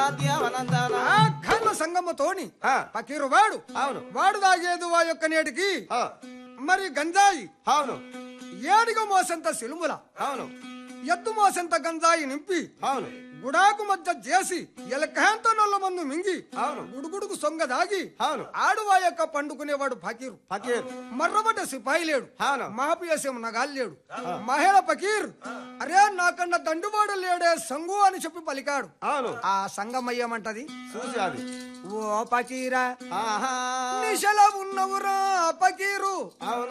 మహాదేవనందన ఆ కర్మ సంగమ్మతోని ఆ. పకీరు వాడు అవును. వాడు తాగేదు ఆ యొక్క నేటికి ఆ, మరి గంజాయి అవును ఏడిగ మోసంత సిలుముల అవును ఎద్దు మోసంత గంజాయి నింపి అవును గుడాకు మధ్య చేసి ఎలకాంత నొల్ల మందు మింగి అవును. గుడుగుడుకు సొంగ దాగి అవును. ఆడువా యొక్క పండుకునేవాడు ఫకీరు ఫకీర్ మర్రబడ్డ సిపాయి లేడు అవును. మాపియసం నగాలు లేడు మహిళ ఫకీర్ అరే నాకన్నా దండువాడు లేడే సంగు అని చెప్పి పలికాడు అవును ఆ సంగమయ్యమంటది చూసి అది ఓ పకీరా ఆహా నిశల ఉన్నవురా పకీరు అవును